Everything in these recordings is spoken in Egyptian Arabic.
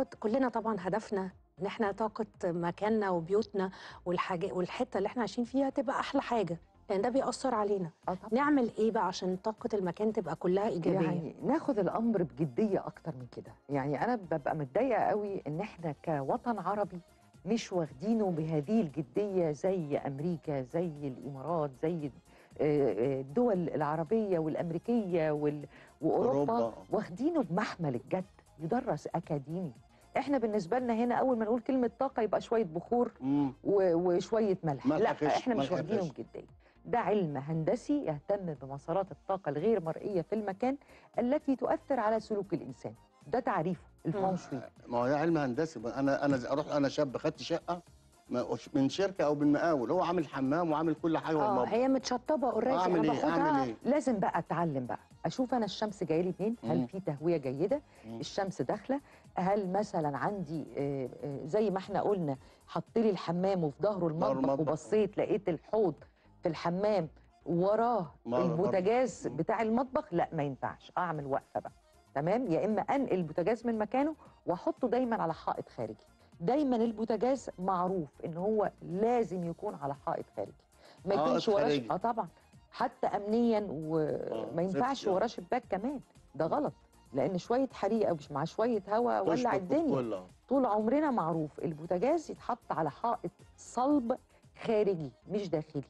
طاقه كلنا طبعا هدفنا ان احنا طاقه مكاننا وبيوتنا والحاجه والحته اللي احنا عايشين فيها تبقى احلى حاجه لان ده بيأثر علينا اه طبعا نعمل ايه بقى عشان طاقه المكان تبقى كلها ايجابيه يعني ناخد الامر بجديه اكتر من كده يعني انا ببقى متضايقه قوي ان احنا كوطن عربي مش واخدينه بهذه الجديه زي امريكا زي الامارات زي آه، آه، الدول العربيه والامريكيه وال- واوروبا أوروبا. واخدينه بمحمل الجد يدرس اكاديمي احنا بالنسبه لنا هنا اول ما نقول كلمه طاقه يبقى شويه بخور مم. و- وشويه ملح, ملح لا خشن، احنا مش ملح واخدينه خشن. بجديه ده علم هندسي يهتم بمسارات الطاقه الغير مرئيه في المكان التي تؤثر على سلوك الانسان ده تعريفه الفeng شوي ما هو ده علم هندسي بقى. انا انا اروح انا شاب خدت شقه ما- من شركه او من مقاول هو عامل حمام وعامل كل حاجه اه والمطبخ هي متشطبه اوريدي اعمل انا ايه باخدها اعمل ايه لازم بقى اتعلم بقى اشوف انا الشمس جايه لي منين مم. هل في تهويه جيده مم. الشمس داخله هل مثلا عندي آه، آه، زي ما احنا قلنا حط لي الحمام وفي ظهره المطبخ المطبخ. وبصيت لقيت الحوض في الحمام وراه مرة البوتاجاز برضه. بتاع المطبخ لا ما ينفعش اعمل وقفه بقى تمام يا اما انقل البوتاجاز من مكانه واحطه دايما على حائط خارجي دايما البوتاجاز معروف ان هو لازم يكون على حائط خارجي ما حائط يكونش وراه خارجي. اه طبعا حتى امنيا وما ينفعش سيفتي، آه. وراه شباك كمان ده غلط لان شويه حريقه مش مع شويه هواء ولع تشبك الدنيا كلها. طول عمرنا معروف البوتاجاز يتحط على حائط صلب خارجي مش داخلي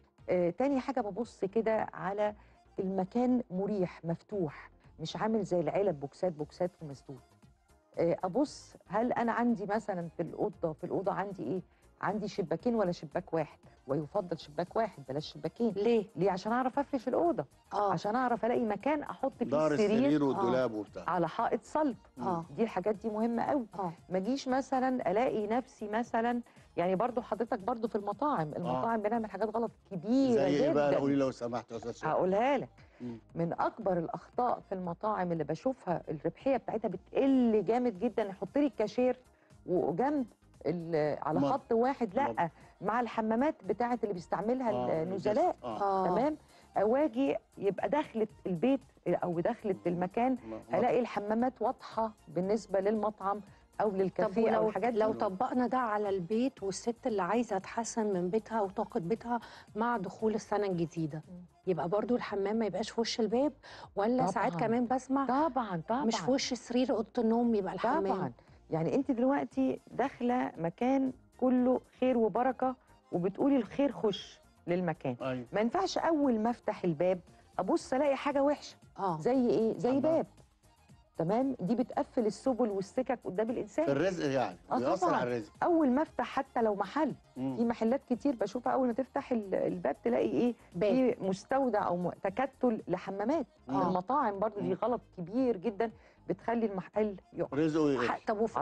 آه تاني حاجه ببص كده على المكان مريح مفتوح مش عامل زي العلب بوكسات بوكسات ومسدود آه ابص هل انا عندي مثلا في الاوضه في الاوضه عندي ايه عندي شباكين ولا شباك واحد ويفضل شباك واحد بلاش شباكين ليه ليه عشان اعرف افرش الاوضه اه عشان اعرف الاقي مكان احط فيه دار السرير السرير والدولاب وبتاع على حائط صلب اه دي الحاجات دي مهمه قوي اه ما اجيش مثلا الاقي نفسي مثلا يعني برضو حضرتك برضو في المطاعم المطاعم بنعمل حاجات غلط كبيره زي ايه بقى جدا قولي لو سمحت يا استاذ شرف. هقولها لك مم. من اكبر الاخطاء في المطاعم اللي بشوفها الربحيه بتاعتها بتقل جامد جدا يحط لي الكاشير وجنب ال- على مط- خط واحد لا مط- مع الحمامات بتاعت اللي بيستعملها آه، النزلاء اه اه تمام اواجي يبقى دخلت البيت او دخلت المكان ما- الاقي الحمامات واضحه بالنسبه للمطعم او طب للكافيه او ولو الحاجات لو دي طبقنا ده على البيت والست اللي عايزه تحسن من بيتها وطاقه بيتها مع دخول السنه الجديده مم. يبقى برضو الحمام ما يبقاش في وش الباب ولا ساعات طبعاً. كمان بسمع طبعا طبعا مش في وش سرير اوضه النوم يبقى الحمام طبعا يعني انت دلوقتي داخله مكان كله خير وبركه وبتقولي الخير خش للمكان ايوه ما ينفعش اول ما افتح الباب ابص الاقي حاجه وحشه اه زي ايه زي حمام. باب تمام دي بتقفل السبل والسكك قدام في الانسان الرزق يعني آه بيأثر طبعاً. على الرزق اول ما افتح حتى لو محل في مم. محلات كتير بشوفها اول ما تفتح ال- الباب تلاقي ايه باب في مستودع او م- تكتل لحمامات آه. المطاعم برضو دي مم. غلط كبير جدا بتخلي المحل يقع رزقه يقل ح- طب وفي